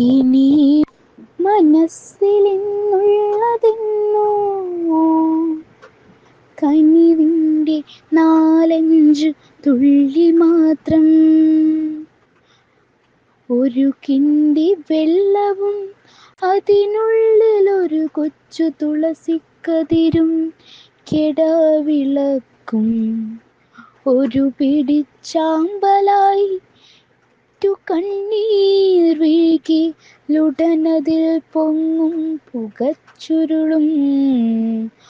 ഇനി മനസ്സിലെന്നുള്ളതെന്നോ കനിവിൻ്റെ നാലഞ്ചു തുള്ളി മാത്രം ഒരു കിണ്ടി വെള്ളവും അതിനുള്ളിൽ ഒരു കൊച്ചു തുളസിക്കതിരും കെടാവിളക്കും ഒരു പിടിച്ചാമ്പലായി ു കണ്ണീർ വീഴ്കിലുടനതിൽ പൊങ്ങും പുകച്ചുരുളും